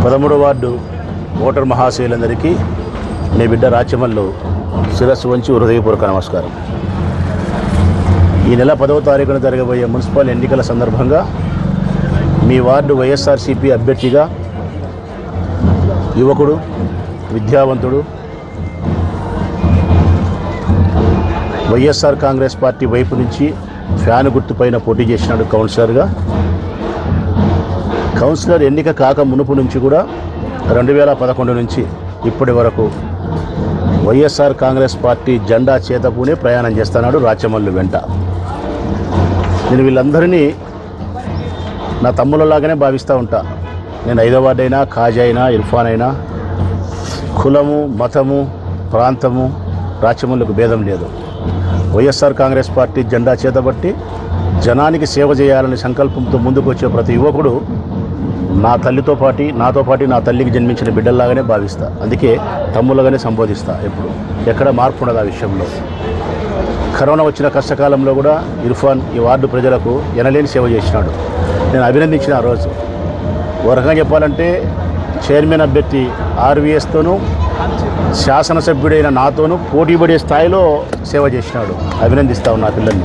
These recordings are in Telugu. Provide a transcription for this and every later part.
పదమూడు వార్డు ఓటర్ మహాశయులందరికీ మీ బిడ్డ రాచమల్లు శిరస్సు వంచి హృదయపూర్వక నమస్కారం ఈ నెల పదవ తారీఖున జరగబోయే మున్సిపల్ ఎన్నికల సందర్భంగా మీ వార్డు వైఎస్ఆర్సీపీ అభ్యర్థిగా యువకుడు విద్యావంతుడు వైఎస్ఆర్ కాంగ్రెస్ పార్టీ వైపు నుంచి ఫ్యాన్ గుర్తుపైన పోటీ చేసినాడు కౌన్సిలర్గా కౌన్సిలర్ ఎన్నిక కాక మునుపు నుంచి కూడా రెండు వేల పదకొండు నుంచి ఇప్పటి వరకు వైఎస్ఆర్ కాంగ్రెస్ పార్టీ జెండా చేతపూనే ప్రయాణం చేస్తున్నాడు రాచమల్లు వెంట నేను వీళ్ళందరినీ నా తమ్ములలాగానే భావిస్తూ ఉంటా నేను ఐదో వార్డు అయినా ఖాజా అయినా ఇర్ఫాన్ అయినా కులము మతము ప్రాంతము రాచమల్లుకు భేదం లేదు వైఎస్ఆర్ కాంగ్రెస్ పార్టీ జెండా చేతబట్టి జనానికి సేవ చేయాలనే సంకల్పంతో ముందుకు వచ్చే ప్రతి యువకుడు నా తల్లితో పాటి నాతో పాటు నా తల్లికి జన్మించిన బిడ్డల్లాగానే భావిస్తా అందుకే తమ్ముళ్ళగానే సంబోధిస్తా ఎప్పుడు ఎక్కడ మార్పు ఉండదు ఆ విషయంలో కరోనా వచ్చిన కష్టకాలంలో కూడా ఇర్ఫాన్ ఈ వార్డు ప్రజలకు ఎనలేని సేవ చేసినాడు నేను అభినందించిన ఆ రోజు ఓ రకంగా చెప్పాలంటే చైర్మన్ అభ్యర్థి ఆర్వీఎస్తోనూ శాసనసభ్యుడైన నాతోనూ పోటీ పడే స్థాయిలో సేవ చేసినాడు అభినందిస్తా ఉన్నా పిల్లల్ని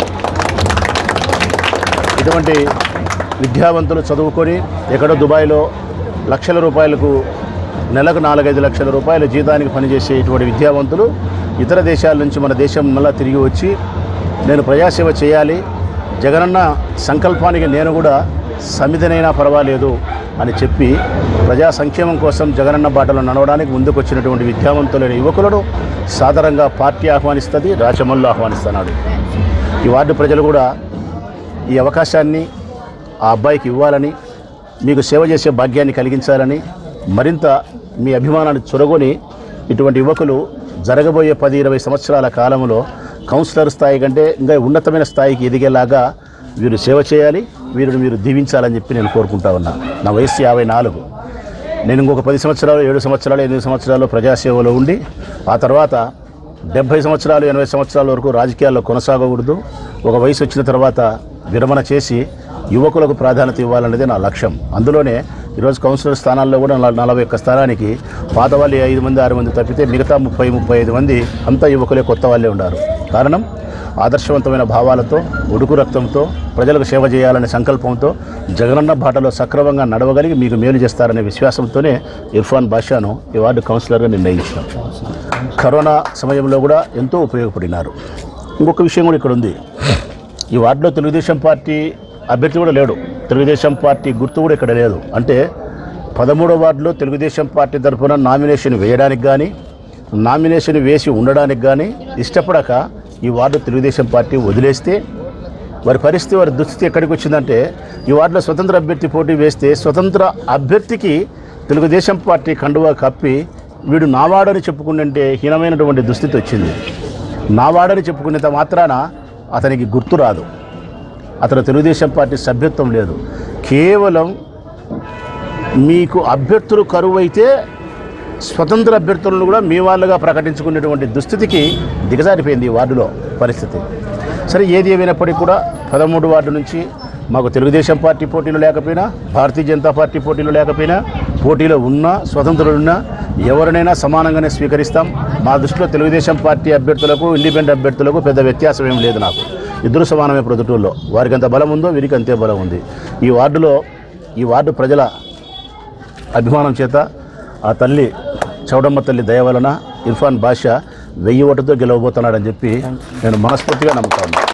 ఇటువంటి విద్యావంతులు చదువుకొని ఎక్కడో దుబాయ్లో లక్షల రూపాయలకు నెలకు నాలుగైదు లక్షల రూపాయల జీతానికి పనిచేసే ఇటువంటి విద్యావంతులు ఇతర దేశాల నుంచి మన దేశం మళ్ళా తిరిగి వచ్చి నేను ప్రజాసేవ చేయాలి జగనన్న సంకల్పానికి నేను కూడా సమితినైనా పర్వాలేదు అని చెప్పి ప్రజా సంక్షేమం కోసం జగనన్న బాటలో నడవడానికి ముందుకు వచ్చినటువంటి విద్యావంతులైన యువకులను సాధారణంగా పార్టీ ఆహ్వానిస్తుంది రాచమల్లు ఆహ్వానిస్తున్నాడు ఈ వార్డు ప్రజలు కూడా ఈ అవకాశాన్ని ఆ అబ్బాయికి ఇవ్వాలని మీకు సేవ చేసే భాగ్యాన్ని కలిగించాలని మరింత మీ అభిమానాన్ని చొరగొని ఇటువంటి యువకులు జరగబోయే పది ఇరవై సంవత్సరాల కాలంలో కౌన్సిలర్ స్థాయి కంటే ఇంకా ఉన్నతమైన స్థాయికి ఎదిగేలాగా వీరు సేవ చేయాలి వీరిని మీరు దీవించాలని చెప్పి నేను కోరుకుంటా ఉన్నా నా వయస్సు యాభై నాలుగు నేను ఇంకొక పది సంవత్సరాలు ఏడు సంవత్సరాలు ఎనిమిది సంవత్సరాలు ప్రజాసేవలో ఉండి ఆ తర్వాత డెబ్భై సంవత్సరాలు ఎనభై సంవత్సరాల వరకు రాజకీయాల్లో కొనసాగకూడదు ఒక వయసు వచ్చిన తర్వాత విరమణ చేసి యువకులకు ప్రాధాన్యత ఇవ్వాలనేది నా లక్ష్యం అందులోనే ఈరోజు కౌన్సిలర్ స్థానాల్లో కూడా నల- నలభై ఒక్క స్థానానికి పాత వాళ్ళు ఐదు మంది ఆరు మంది తప్పితే మిగతా ముప్పై ముప్పై ఐదు మంది అంతా యువకులే కొత్త వాళ్ళే ఉన్నారు కారణం ఆదర్శవంతమైన భావాలతో ఉడుకు రక్తంతో ప్రజలకు సేవ చేయాలనే సంకల్పంతో జగనన్న బాటలో సక్రమంగా నడవగలిగి మీకు మేలు చేస్తారనే విశ్వాసంతోనే ఇర్ఫాన్ బాషాను ఈ వార్డు కౌన్సిలర్గా నిర్ణయించాం కరోనా సమయంలో కూడా ఎంతో ఉపయోగపడినారు ఇంకొక విషయం కూడా ఇక్కడ ఉంది ఈ వార్డులో తెలుగుదేశం పార్టీ అభ్యర్థి కూడా లేడు తెలుగుదేశం పార్టీ గుర్తు కూడా ఇక్కడ లేదు అంటే పదమూడో వార్డులో తెలుగుదేశం పార్టీ తరఫున నామినేషన్ వేయడానికి కానీ నామినేషన్ వేసి ఉండడానికి కానీ ఇష్టపడక ఈ వార్డు తెలుగుదేశం పార్టీ వదిలేస్తే వారి పరిస్థితి వారి దుస్థితి ఎక్కడికి వచ్చిందంటే ఈ వార్డులో స్వతంత్ర అభ్యర్థి పోటీ వేస్తే స్వతంత్ర అభ్యర్థికి తెలుగుదేశం పార్టీ కండువా కప్పి వీడు నావాడని చెప్పుకుంటే హీనమైనటువంటి దుస్థితి వచ్చింది నావాడని చెప్పుకునేంత మాత్రాన అతనికి గుర్తు రాదు అతను తెలుగుదేశం పార్టీ సభ్యత్వం లేదు కేవలం మీకు అభ్యర్థులు కరువు అయితే స్వతంత్ర అభ్యర్థులను కూడా మీ వాళ్ళుగా ప్రకటించుకునేటువంటి దుస్థితికి దిగజారిపోయింది ఈ వార్డులో పరిస్థితి సరే ఏది ఏమైనప్పటికీ కూడా పదమూడు వార్డు నుంచి మాకు తెలుగుదేశం పార్టీ పోటీలు లేకపోయినా భారతీయ జనతా పార్టీ పోటీలు లేకపోయినా పోటీలో ఉన్నా స్వతంత్రులు ఉన్నా ఎవరినైనా సమానంగానే స్వీకరిస్తాం మా దృష్టిలో తెలుగుదేశం పార్టీ అభ్యర్థులకు ఇండిపెండెంట్ అభ్యర్థులకు పెద్ద వ్యత్యాసం ఏం లేదు నాకు ఇద్దరు సమానమే ప్రొద్దుటూరులో వారికి ఎంత బలం ఉందో వీరికి అంతే బలం ఉంది ఈ వార్డులో ఈ వార్డు ప్రజల అభిమానం చేత ఆ తల్లి చౌడమ్మ తల్లి దయ వలన ఇర్ఫాన్ బాషా వెయ్యి ఓటుతో గెలవబోతున్నాడని చెప్పి నేను మనస్ఫూర్తిగా నమ్ముతాను